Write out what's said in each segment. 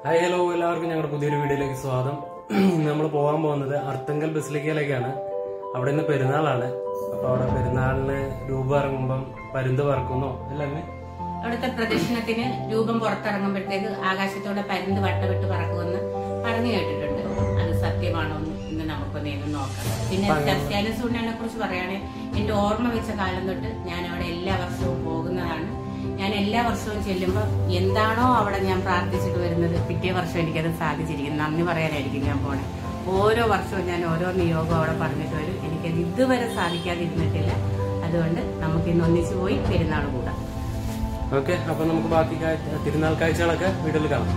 Hi hello എല്ലാവർക്കും ഞങ്ങളുടെ പുതിയൊരു വീഡിയോയിലേക്ക് സ്വാഗതം ഇന്ന് നമ്മൾ പോകാൻ പോകുന്നത് അർത്തങ്കൽ ബസിലിക്കയിലേക്കാണ് അവിടെ നിന്ന് പെരുന്നാളാണ് അപ്പൊ അവിടെ പെരുന്നാളിന് രൂപ ഇറങ്ങുമ്പം പരുന്ത് പറക്കുന്നോ അല്ലേ അമ്മേ? അവിടുത്തെ പ്രദക്ഷിണത്തിന് രൂപം പുറത്തിറങ്ങുമ്പോഴത്തേക്ക് ആകാശത്തോടെ പരുന്ത് വട്ടമിട്ട് പറക്കുമെന്ന് പറഞ്ഞു കേട്ടിട്ടുണ്ട് അത് സത്യമാണോ എന്ന് ഇന്ന് നമുക്കൊന്ന് ഇന്ന് നോക്കാം പിന്നെ ക്രിസ്ത്യാനി സൂണിനെ കുറിച്ച് പറയുകയാണെങ്കിൽ എന്റെ ഓർമ്മ വെച്ച കാലം തൊട്ട് ഞാൻ അവിടെ എല്ലാ വർഷവും പോകുന്നതാണ് ഞാൻ എല്ലാ വർഷവും ചെല്ലുമ്പോൾ എന്താണോ അവിടെ ഞാൻ പ്രാർത്ഥിച്ചിട്ട് വരുന്നത് പിറ്റേ വർഷം എനിക്കത് സാധിച്ചിരിക്കും നന്ദി പറയാനായിരിക്കും ഞാൻ പോണേ ഓരോ വർഷവും ഞാൻ ഓരോ നിയോഗം അവിടെ പറഞ്ഞിട്ട് വരും എനിക്കത് ഇതുവരെ സാധിക്കാതിരുന്നിട്ടില്ല അതുകൊണ്ട് നമുക്ക് ഇന്ന് ഒന്നിച്ചു പോയി പെരുന്നാൾ കൂടാം ഓക്കെ അപ്പൊ നമുക്ക് ബാക്കി കാഴ്ച- തിരുനാൾ കാഴ്ചകളൊക്കെ വീഡിയോയിൽ കാണാം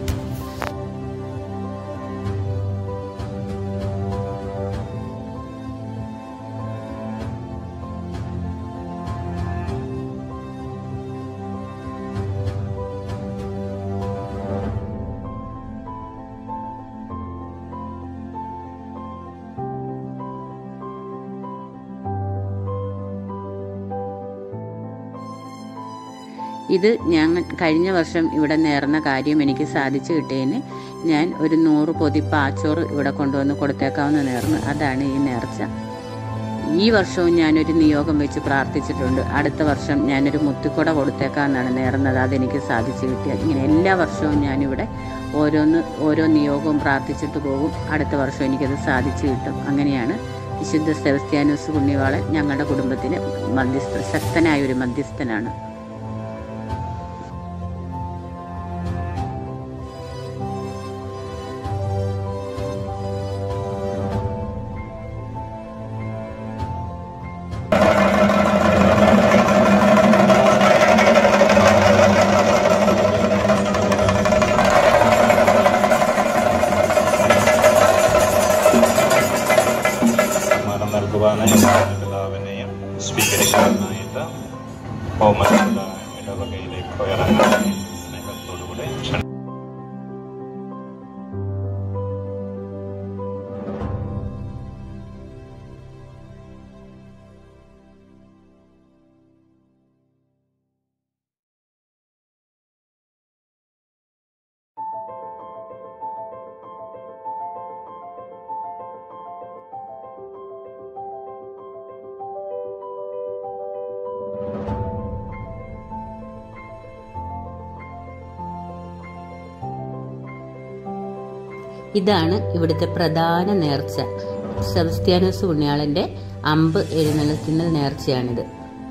ഇത് ഞങ്ങൾ കഴിഞ്ഞ വർഷം ഇവിടെ നേർന്ന കാര്യം എനിക്ക് സാധിച്ചു കിട്ടിയതിന് ഞാൻ ഒരു നൂറ് പൊതി പാച്ചോറ് ഇവിടെ കൊണ്ടുവന്ന് കൊടുത്തേക്കാവുന്ന നേർന്ന് അതാണ് ഈ നേർച്ച ഈ വർഷവും ഞാനൊരു നിയോഗം വെച്ച് പ്രാർത്ഥിച്ചിട്ടുണ്ട് അടുത്ത വർഷം ഞാനൊരു മുത്തുക്കുട കൊടുത്തേക്കാമെന്നാണ് നേർന്നത് അതെനിക്ക് സാധിച്ചു കിട്ടിയത് ഇങ്ങനെ എല്ലാ വർഷവും ഞാനിവിടെ ഓരോന്ന് ഓരോ നിയോഗവും പ്രാർത്ഥിച്ചിട്ട് പോകും അടുത്ത വർഷം എനിക്കത് സാധിച്ചു കിട്ടും അങ്ങനെയാണ് വിശുദ്ധ സെബസ്ത്യാനോസ് പുണ്യവാളൻ ഞങ്ങളുടെ കുടുംബത്തിന് മധ്യസ്ഥ ശക്തനായ ഒരു മധ്യസ്ഥനാണ് സമ്മാനം നൽകുവാനായി എല്ലാവരെയും സ്വീകരിക്കാനായിട്ട് ഹോമത്തിലുള്ള ഇടവകയിലേക്ക് ഇറങ്ങാൻ സ്നേഹത്തോടുകൂടെ ക്ഷണിക്കുന്നു. ഇതാണ് ഇവിടുത്തെ പ്രധാന നേർച്ച സെബസ്ത്യാനോസ് പുണ്യാളന്റെ അമ്പ് എഴുന്നള്ളത്തിനൽ നേർച്ചയാണിത്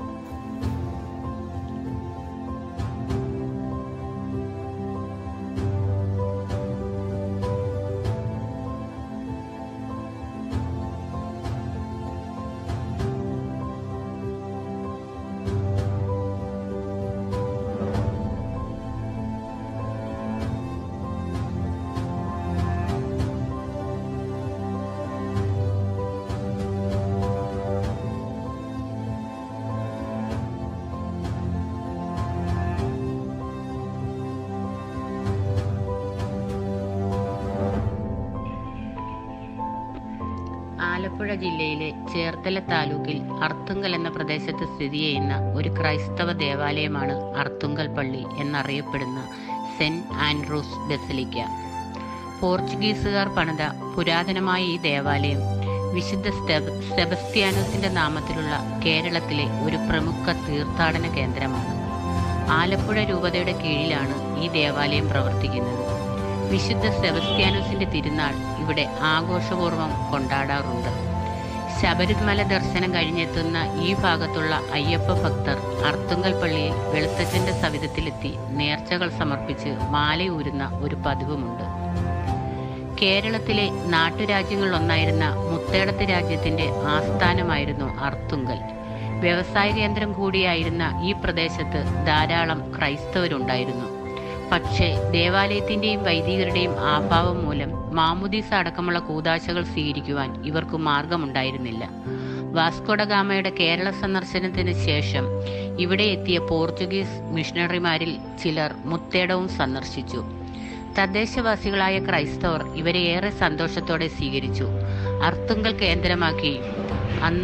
ആലപ്പുഴ ജില്ലയിലെ ചേർത്തല താലൂക്കിൽ അർത്തുങ്കൽ എന്ന പ്രദേശത്ത് സ്ഥിതി ചെയ്യുന്ന ഒരു ക്രൈസ്തവ ദേവാലയമാണ് അർത്തുങ്കൽ പള്ളി എന്നറിയപ്പെടുന്ന സെന്റ് ആൻഡ്രൂസ് ബെസിലിക്ക പോർച്ചുഗീസുകാർ പണിത പുരാതനമായ ഈ ദേവാലയം വിശുദ്ധ സെബ- സെബസ്ത്യാനോസിന്റെ നാമത്തിലുള്ള കേരളത്തിലെ ഒരു പ്രമുഖ തീർത്ഥാടന കേന്ദ്രമാണ് ആലപ്പുഴ രൂപതയുടെ കീഴിലാണ് ഈ ദേവാലയം പ്രവർത്തിക്കുന്നത് വിശുദ്ധ സെബസ്ത്യാനോസിന്റെ തിരുനാൾ ഇവിടെ ആഘോഷപൂർവ്വം കൊണ്ടാടാറുണ്ട് ശബരിമല ദർശനം കഴിഞ്ഞെത്തുന്ന ഈ ഭാഗത്തുള്ള അയ്യപ്പ ഭക്തർ അർത്തുങ്കൽ പള്ളിയിൽ വെളുത്തച്ഛന്റെ സവിധത്തിലെത്തി നേർച്ചകൾ സമർപ്പിച്ച് മാലയൂരുന്ന ഒരു പതിവുമുണ്ട് കേരളത്തിലെ നാട്ടുരാജ്യങ്ങളിലൊന്നായിരുന്ന മുത്തേടത്ത് രാജ്യത്തിന്റെ ആസ്ഥാനമായിരുന്നു അർത്തുങ്കൽ വ്യവസായ കേന്ദ്രം കൂടിയായിരുന്ന ഈ പ്രദേശത്ത് ധാരാളം ക്രൈസ്തവരുണ്ടായിരുന്നു പക്ഷേ ദേവാലയത്തിന്റെയും വൈദികരുടെയും ആഭാവം മൂലം മാമുദീസ അടക്കമുള്ള കൂതാശകൾ സ്വീകരിക്കുവാൻ ഇവർക്ക് മാർഗമുണ്ടായിരുന്നില്ല വാസ്കോഡഗാമയുടെ കേരള സന്ദർശനത്തിന് ശേഷം ഇവിടെ എത്തിയ പോർച്ചുഗീസ് മിഷണറിമാരിൽ ചിലർ മുത്തേടവും സന്ദർശിച്ചു തദ്ദേശവാസികളായ ക്രൈസ്തവർ ഇവരെ ഏറെ സന്തോഷത്തോടെ സ്വീകരിച്ചു അർത്തുങ്കൽ കേന്ദ്രമാക്കി അന്ന്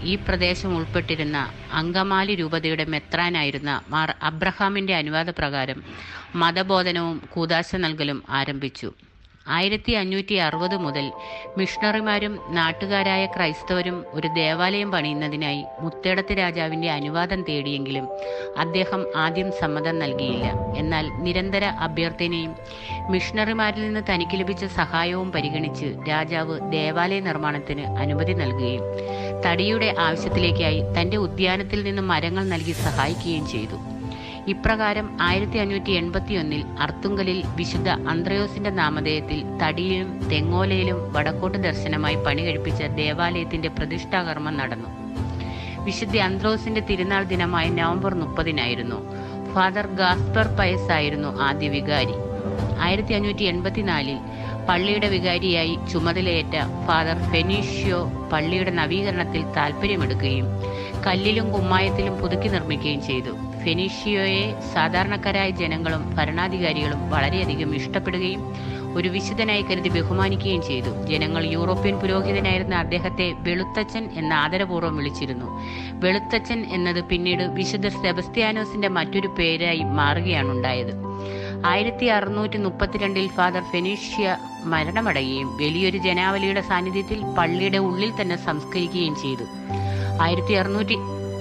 ഈ പ്രദേശം ഉൾപ്പെട്ടിരുന്ന അങ്കമാലി രൂപതയുടെ മെത്രാനായിരുന്ന മാർ അബ്രഹാമിന്റെ അനുവാദപ്രകാരം മതബോധനവും കൂതാശ നൽകലും ആരംഭിച്ചു ആയിരത്തി അഞ്ഞൂറ്റി അറുപത് മുതൽ മിഷണറിമാരും നാട്ടുകാരായ ക്രൈസ്തവരും ഒരു ദേവാലയം പണിയുന്നതിനായി മുത്തേടത്ത് രാജാവിന്റെ അനുവാദം തേടിയെങ്കിലും അദ്ദേഹം ആദ്യം സമ്മതം നൽകിയില്ല എന്നാൽ നിരന്തര അഭ്യർത്ഥനയും മിഷണറിമാരിൽ നിന്ന് തനിക്ക് ലഭിച്ച സഹായവും പരിഗണിച്ച് രാജാവ് ദേവാലയ നിർമ്മാണത്തിന് അനുമതി നൽകുകയും തടിയുടെ ആവശ്യത്തിലേക്കായി തന്റെ ഉദ്യാനത്തിൽ നിന്ന് മരങ്ങൾ നൽകി സഹായിക്കുകയും ചെയ്തു ഇപ്രകാരം ആയിരത്തി അഞ്ഞൂറ്റി എൺപത്തി ഒന്നിൽ അർത്തുങ്കലിൽ വിശുദ്ധ അന്ത്രയോസിന്റെ നാമധേയത്തിൽ തടിയിലും തെങ്ങോലയിലും വടക്കോട്ട് ദർശനമായി പണി കഴിപ്പിച്ച ദേവാലയത്തിന്റെ പ്രതിഷ്ഠാകർമ്മം നടന്നു വിശുദ്ധ അന്ത്രോസിന്റെ തിരുനാൾ ദിനമായ നവംബർ മുപ്പതിനായിരുന്നു ഫാദർ ഗാസ്പർ പയസ് ആയിരുന്നു ആദ്യ വികാരി ആയിരത്തി അഞ്ഞൂറ്റി എൺപത്തിനാലിൽ പള്ളിയുടെ വികാരിയായി ചുമതലയേറ്റ ഫാദർ ഫെനീഷ്യോ പള്ളിയുടെ നവീകരണത്തിൽ താൽപ്പര്യമെടുക്കുകയും കല്ലിലും കുമ്മായത്തിലും പുതുക്കി നിർമ്മിക്കുകയും ചെയ്തു ഫെനീഷ്യോയെ സാധാരണക്കാരായ ജനങ്ങളും ഭരണാധികാരികളും വളരെയധികം ഇഷ്ടപ്പെടുകയും ഒരു വിശുദ്ധനായി കരുതി ബഹുമാനിക്കുകയും ചെയ്തു ജനങ്ങൾ യൂറോപ്യൻ പുരോഹിതനായിരുന്ന അദ്ദേഹത്തെ വെളുത്തച്ഛൻ എന്ന ആദരപൂർവ്വം വിളിച്ചിരുന്നു വെളുത്തച്ഛൻ എന്നത് പിന്നീട് വിശുദ്ധ സെബസ്ത്യാനോസിന്റെ മറ്റൊരു പേരായി മാറുകയാണുണ്ടായത് ആയിരത്തി അറുന്നൂറ്റി മുപ്പത്തിരണ്ടിൽ ഫാദർ ഫെനീഷ്യ മരണമടയുകയും വലിയൊരു ജനാവലിയുടെ സാന്നിധ്യത്തിൽ പള്ളിയുടെ ഉള്ളിൽ തന്നെ സംസ്കരിക്കുകയും ചെയ്തു ആയിരത്തി അറുന്നൂറ്റി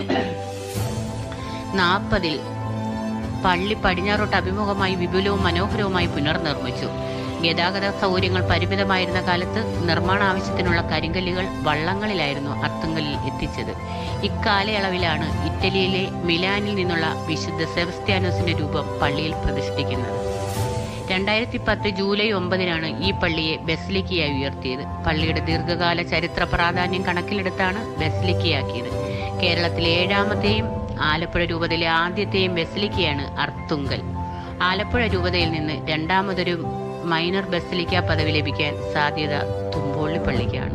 നാൽപ്പതിൽ പള്ളി പടിഞ്ഞാറോട്ട് അഭിമുഖമായി വിപുലവും മനോഹരവുമായി പുനർനിർമ്മിച്ചു ഗതാഗത സൗകര്യങ്ങൾ പരിമിതമായിരുന്ന കാലത്ത് നിർമ്മാണ ആവശ്യത്തിനുള്ള കരിങ്കല്ലുകൾ വള്ളങ്ങളിലായിരുന്നു അർത്തുങ്കലിൽ എത്തിച്ചത് ഇക്കാലയളവിലാണ് ഇറ്റലിയിലെ മിലാനിൽ നിന്നുള്ള വിശുദ്ധ സെബസ്ത്യാനോസിന്റെ രൂപം പള്ളിയിൽ പ്രതിഷ്ഠിക്കുന്നത് രണ്ടായിരത്തി പത്ത് ജൂലൈ ഒമ്പതിനാണ് ഈ പള്ളിയെ ബെസ്ലിക്കയായി ഉയർത്തിയത് പള്ളിയുടെ ദീർഘകാല ചരിത്ര പ്രാധാന്യം കണക്കിലെടുത്താണ് ബെസ്ലിക്കയാക്കിയത് കേരളത്തിലെ ഏഴാമത്തെയും ആലപ്പുഴ രൂപതയിലെ ആദ്യത്തെയും ബെസ്ലിക്കയാണ് അർത്തുങ്കൽ ആലപ്പുഴ രൂപതയിൽ നിന്ന് രണ്ടാമതൊരു മൈനർ ബെസ്ലിക്ക പദവി ലഭിക്കാൻ സാധ്യത തുമ്പോളി പള്ളിക്കാണ്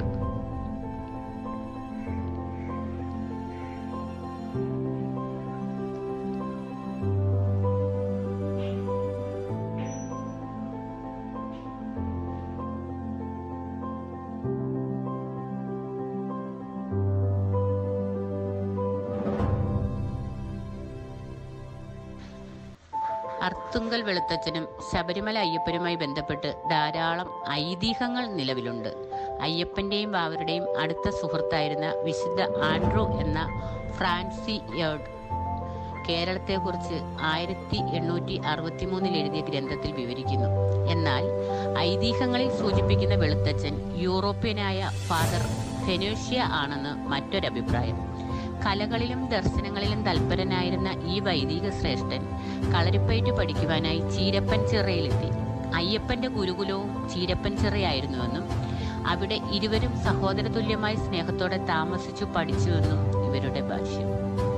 അർത്തുങ്കൽ വെളുത്തച്ഛനും ശബരിമല അയ്യപ്പനുമായി ബന്ധപ്പെട്ട് ധാരാളം ഐതിഹ്യങ്ങൾ നിലവിലുണ്ട് അയ്യപ്പന്റെയും ബാവരുടെയും അടുത്ത സുഹൃത്തായിരുന്ന വിശുദ്ധ ആൻഡ്രൂ എന്ന ഫ്രാൻസിയോഡ് കേരളത്തെക്കുറിച്ച് ആയിരത്തി എണ്ണൂറ്റി അറുപത്തി മൂന്നിൽ എഴുതിയ ഗ്രന്ഥത്തിൽ വിവരിക്കുന്നു എന്നാൽ ഐതിഹ്യങ്ങളിൽ സൂചിപ്പിക്കുന്ന വെളുത്തച്ഛൻ യൂറോപ്യനായ ഫാദർ ഫെനേഷ്യ ആണെന്ന് മറ്റൊരഭിപ്രായം കലകളിലും ദർശനങ്ങളിലും തൽപരനായിരുന്ന ഈ വൈദിക ശ്രേഷ്ഠൻ കളരിപ്പയറ്റ് പഠിക്കുവാനായി ചീരപ്പൻ ചിറയിലെത്തി അയ്യപ്പന്റെ ഗുരുകുലവും ചീരപ്പൻ ചിറയായിരുന്നുവെന്നും അവിടെ ഇരുവരും സഹോദരതുല്യമായി സ്നേഹത്തോടെ താമസിച്ചു പഠിച്ചുവെന്നും ഇവരുടെ ഭാഷ്യം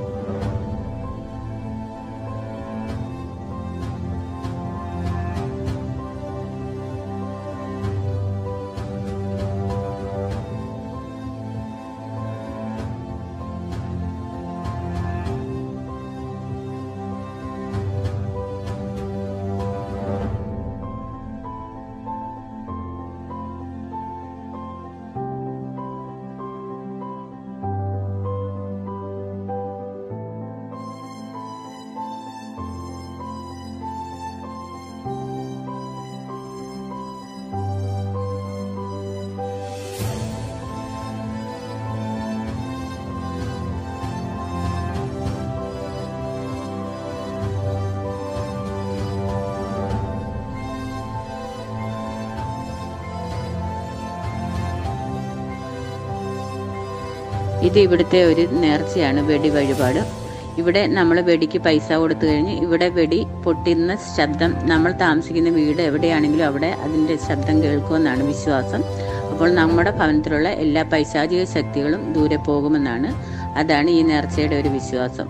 ഇത് ഇവിടുത്തെ ഒരു നേർച്ചയാണ് വെടി വഴിപാട് ഇവിടെ നമ്മൾ വെടിക്ക് പൈസ കൊടുത്തു കഴിഞ്ഞ് ഇവിടെ വെടി പൊട്ടുന്ന ശബ്ദം നമ്മൾ താമസിക്കുന്ന വീട് എവിടെയാണെങ്കിലും അവിടെ അതിൻ്റെ ശബ്ദം കേൾക്കുമെന്നാണ് വിശ്വാസം അപ്പോൾ നമ്മുടെ ഭവനത്തിലുള്ള എല്ലാ പൈശാചിക ശക്തികളും ദൂരെ പോകുമെന്നാണ് അതാണ് ഈ നേർച്ചയുടെ ഒരു വിശ്വാസം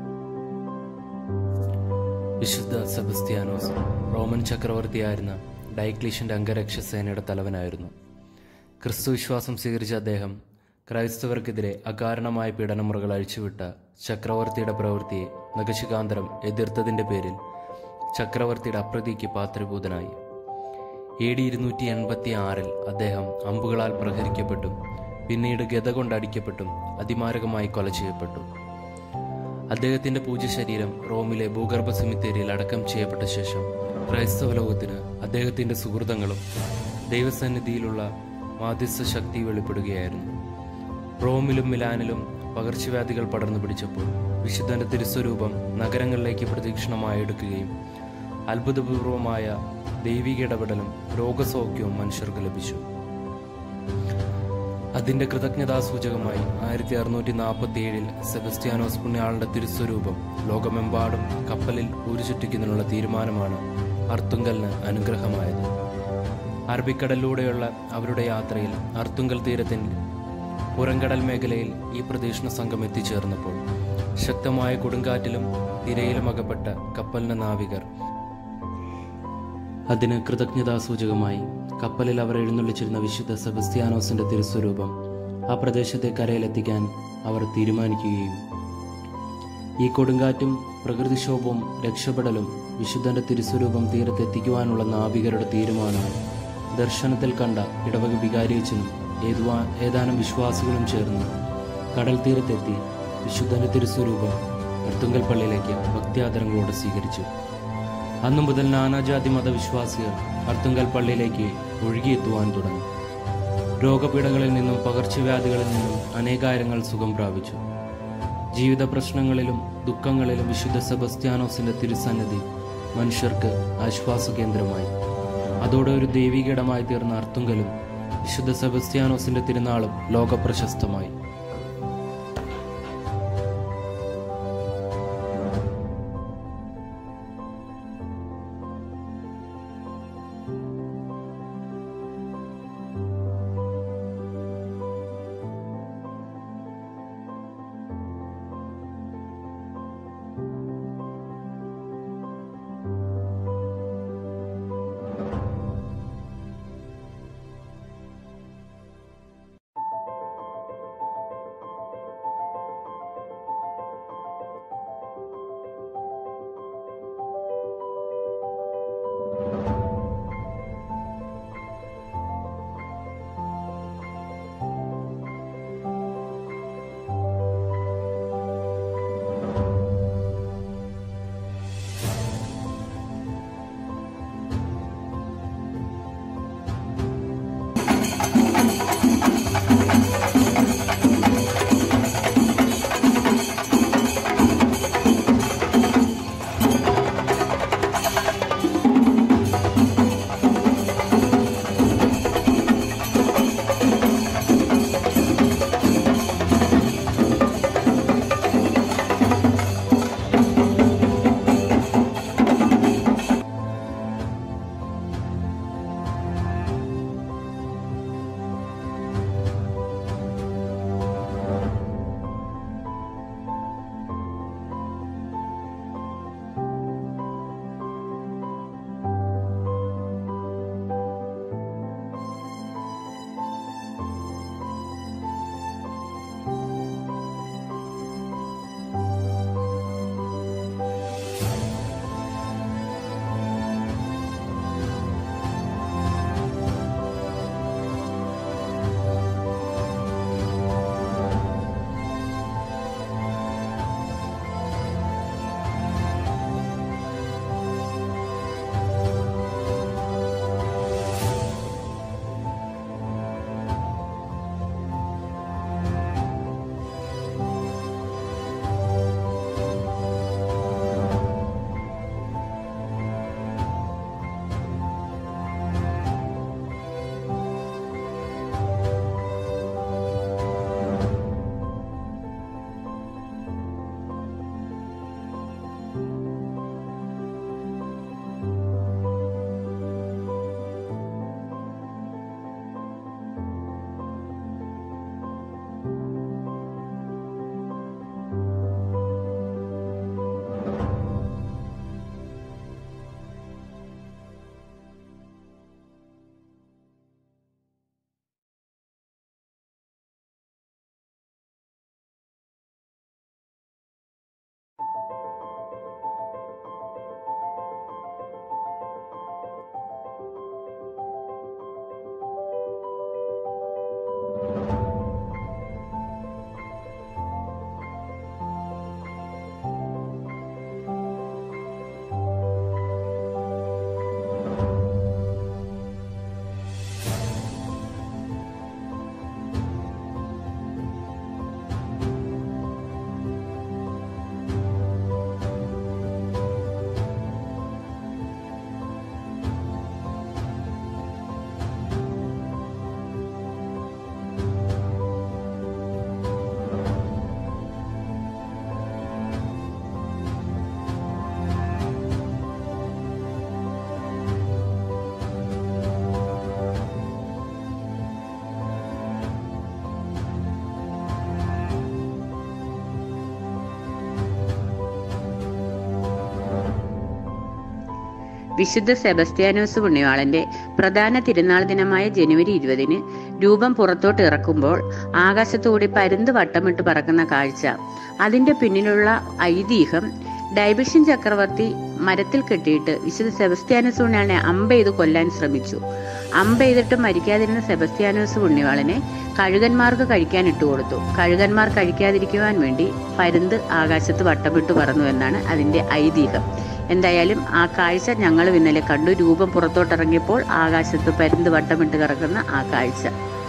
വിശുദ്ധ സെബസ്ത്യാനോസ് റോമൻ ചക്രവർത്തിയായിരുന്ന ഡൈക്ലീഷ്യൻ്റെ അംഗരക്ഷസേനയുടെ തലവനായിരുന്നു ക്രിസ്തുവിശ്വാസം സ്വീകരിച്ച അദ്ദേഹം ക്രൈസ്തവർക്കെതിരെ അകാരണമായ പീഡനമുറകൾ അഴിച്ചുവിട്ട ചക്രവർത്തിയുടെ പ്രവൃത്തിയെ നഖശികാന്തരം എതിർത്തതിൻ്റെ പേരിൽ ചക്രവർത്തിയുടെ അപ്രതിക്ക് പാത്രഭൂതനായി എ ഡി ഇരുന്നൂറ്റി എൺപത്തി ആറിൽ അദ്ദേഹം അമ്പുകളാൽ പ്രഹരിക്കപ്പെട്ടു പിന്നീട് ഗത കൊണ്ടടിക്കപ്പെട്ടും അതിമാരകമായി കൊല ചെയ്യപ്പെട്ടു അദ്ദേഹത്തിന്റെ പൂജ്യ ശരീരം റോമിലെ ഭൂഗർഭ സെമിത്തേരിയിൽ അടക്കം ചെയ്യപ്പെട്ട ശേഷം ക്രൈസ്തവ ലോകത്തിന് അദ്ദേഹത്തിന്റെ സുഹൃതങ്ങളും ദൈവസന്നിധിയിലുള്ള മാധ്യസ്ഥ ശക്തി വെളിപ്പെടുകയായിരുന്നു റോമിലും മിലാനിലും പകർച്ചവ്യാധികൾ പടർന്നു പിടിച്ചപ്പോൾ വിശുദ്ധന്റെ തിരുസ്വരൂപം നഗരങ്ങളിലേക്ക് പ്രദക്ഷിണമായി എടുക്കുകയും അത്ഭുതപൂർവമായ ദൈവിക ഇടപെടലും രോഗസൗഖ്യവും മനുഷ്യർക്ക് ലഭിച്ചു അതിന്റെ കൃതജ്ഞതാസൂചകമായി ആയിരത്തി അറുന്നൂറ്റി നാൽപ്പത്തി ഏഴിൽ സെബസ്ത്യാനോസ് പുണ്യാളുടെ തിരുസ്വരൂപം ലോകമെമ്പാടും കപ്പലിൽ ഉരുചുറ്റിക്കുന്നതിനുള്ള തീരുമാനമാണ് അർത്തുങ്കലിന് അനുഗ്രഹമായത് അറബിക്കടലിലൂടെയുള്ള അവരുടെ യാത്രയിൽ അർത്തുങ്കൽ തീരത്തിന്റെ പുറംകടൽ മേഖലയിൽ ഈ പ്രദക്ഷിണ സംഘം എത്തിച്ചേർന്നപ്പോൾ ശക്തമായ കൊടുങ്കാറ്റിലും തിരയിലും അകപ്പെട്ട കപ്പലിന്റെ നാവികർ അതിന് കൃതജ്ഞതാസൂചകമായി കപ്പലിൽ അവർ എഴുന്നള്ളിച്ചിരുന്ന വിശുദ്ധ സെബസ്ത്യാനോസിന്റെ തിരുസ്വരൂപം ആ പ്രദേശത്തെ കരയിലെത്തിക്കാൻ അവർ തീരുമാനിക്കുകയും ഈ കൊടുങ്കാറ്റും പ്രകൃതിക്ഷോഭവും രക്ഷപ്പെടലും വിശുദ്ധന്റെ തിരുസ്വരൂപം തീരത്തെത്തിക്കുവാനുള്ള നാവികരുടെ തീരുമാനവും ദർശനത്തിൽ കണ്ട ഇടവക വികാരിയച്ചനും ഏതുവാ ഏതാനും വിശ്വാസികളും ചേർന്ന് കടൽ തീരത്തെത്തി വിശുദ്ധന്റെ തിരുസ്വരൂപം അർത്തുങ്കൽ പള്ളിയിലേക്ക് ഭക്തിയാദരങ്ങളോട് സ്വീകരിച്ചു അന്നു മുതൽ നാനാജാതി മതവിശ്വാസികൾ അർത്തുങ്കൽ പള്ളിയിലേക്ക് ഒഴുകിയെത്തുവാൻ തുടങ്ങി രോഗപീഠകളിൽ നിന്നും പകർച്ചവ്യാധികളിൽ നിന്നും അനേകായിരങ്ങൾ സുഖം പ്രാപിച്ചു ജീവിത പ്രശ്നങ്ങളിലും ദുഃഖങ്ങളിലും വിശുദ്ധ സെബസ്ത്യാനോസിന്റെ തിരുസന്നിധി മനുഷ്യർക്ക് ആശ്വാസ കേന്ദ്രമായി അതോടെ ഒരു ദൈവികയിടമായി തീർന്ന അർത്തുങ്കലും വിശുദ്ധ സെബസ്ത്യാനോസിന്റെ തിരുനാളും ലോകപ്രശസ്തമായി വിശുദ്ധ സെബസ്ത്യാനോസ് പുണ്യവാളന്റെ പ്രധാന തിരുനാൾ ദിനമായ ജനുവരി ഇരുപതിന് രൂപം പുറത്തോട്ട് ഇറക്കുമ്പോൾ ആകാശത്തുകൂടി പരുന്ത് വട്ടമിട്ട് പറക്കുന്ന കാഴ്ച അതിന്റെ പിന്നിലുള്ള ഐതിഹ്യം ഡൈബിഷൻ ചക്രവർത്തി മരത്തിൽ കെട്ടിയിട്ട് വിശുദ്ധ സെബസ്ത്യാനോസ് പുണ്യാളനെ അമ്പെയ്ത് കൊല്ലാൻ ശ്രമിച്ചു അമ്പെയ്തിട്ട് മരിക്കാതിരുന്ന സെബസ്ത്യാനോസ് പുണ്യവാളനെ കഴുകന്മാർക്ക് കഴിക്കാൻ ഇട്ടുകൊടുത്തു കഴുകന്മാർ കഴിക്കാതിരിക്കുവാൻ വേണ്ടി പരുന്ത് ആകാശത്ത് വട്ടമിട്ട് പറന്നു എന്നാണ് അതിന്റെ ഐതിഹ്യം എന്തായാലും ആ കാഴ്ച ഞങ്ങൾ ഇന്നലെ കണ്ടു രൂപം പുറത്തോട്ടിറങ്ങിയപ്പോൾ ആകാശത്ത് പരുന്ത് വട്ടമിട്ട് കിടക്കുന്ന ആ കാഴ്ച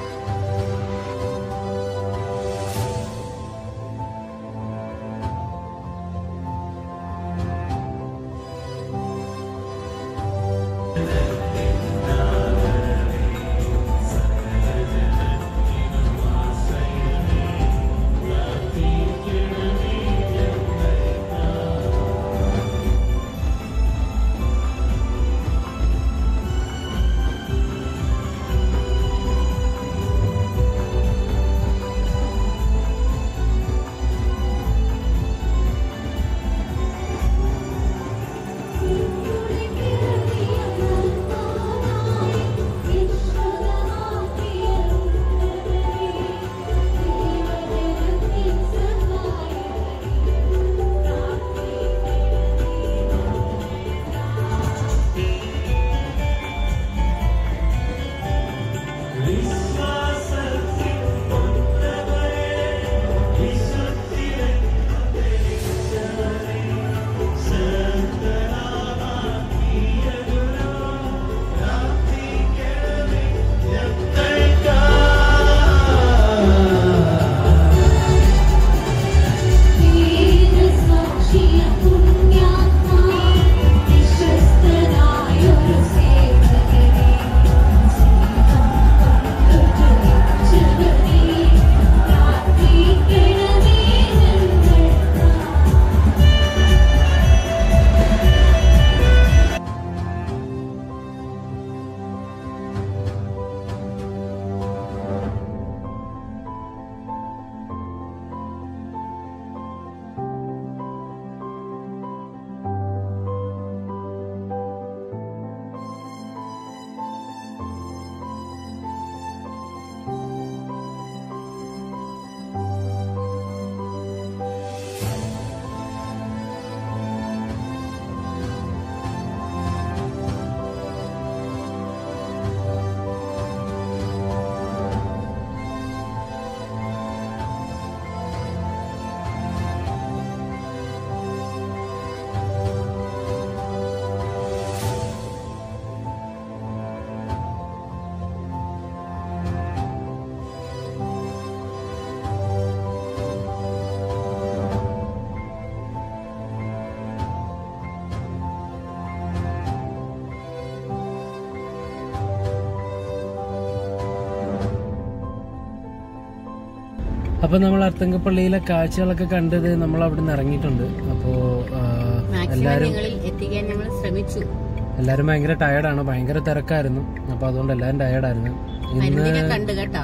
അപ്പൊ നമ്മൾ അർത്തങ്കപ്പള്ളിയിലെ കാഴ്ചകളൊക്കെ കണ്ടത് നമ്മൾ അവിടെ നിന്ന് ഇറങ്ങിയിട്ടുണ്ട് അപ്പോ ആ, മാക്സിമം എല്ലാരും നിങ്ങളിൽ എത്തിക്കാൻ ഞങ്ങൾ ശ്രമിച്ചു എല്ലാരും ഭയങ്കര ടയർഡാണ് ഭയങ്കര തിരക്കായിരുന്നു അപ്പൊ അതുകൊണ്ട് എല്ലാരും ടയർഡായിരുന്നു ഇന്ന് പരുന്തിനെ കണ്ടു കേട്ടോ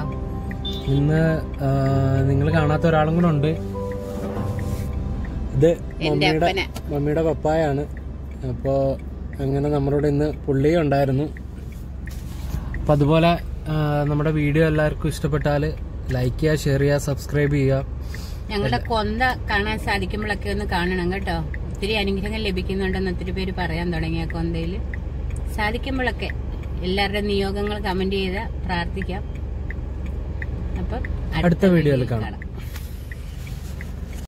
ഇന്ന് നിങ്ങൾ കാണാത്ത ഒരാളും കൂടെ ഉണ്ട് ഇത് എന്റെ മമ്മിയുടെ അപ്പനെ മമ്മിയുടെ പപ്പായാണ് അപ്പോ അങ്ങനെ നമ്മളോട് ഇന്ന് പുള്ളിയും ഉണ്ടായിരുന്നു അപ്പൊ അതുപോലെ ആ, നമ്മുടെ വീഡിയോ എല്ലാവർക്കും ഇഷ്ടപ്പെട്ടാൽ ലൈക്ക് ചെയ്യുക ഷെയർ ചെയ്യുക സബ്സ്ക്രൈബ് ചെയ്യുക ഞങ്ങളുടെ കൊന്ത കാണാൻ സാധിക്കുമ്പോഴൊക്കെ ഒന്ന് കാണണം കേട്ടോ ഒത്തിരി അനുഗ്രഹം ലഭിക്കുന്നുണ്ടെന്ന് ഒത്തിരി പേര് പറയാൻ തുടങ്ങി ആ കൊന്തയില് സാധിക്കുമ്പോഴൊക്കെ എല്ലാവരുടെ നിയോഗങ്ങൾ കമന്റ് ചെയ്ത് പ്രാർത്ഥിക്കാം അപ്പം അടുത്ത വീഡിയോയിൽ കാണാം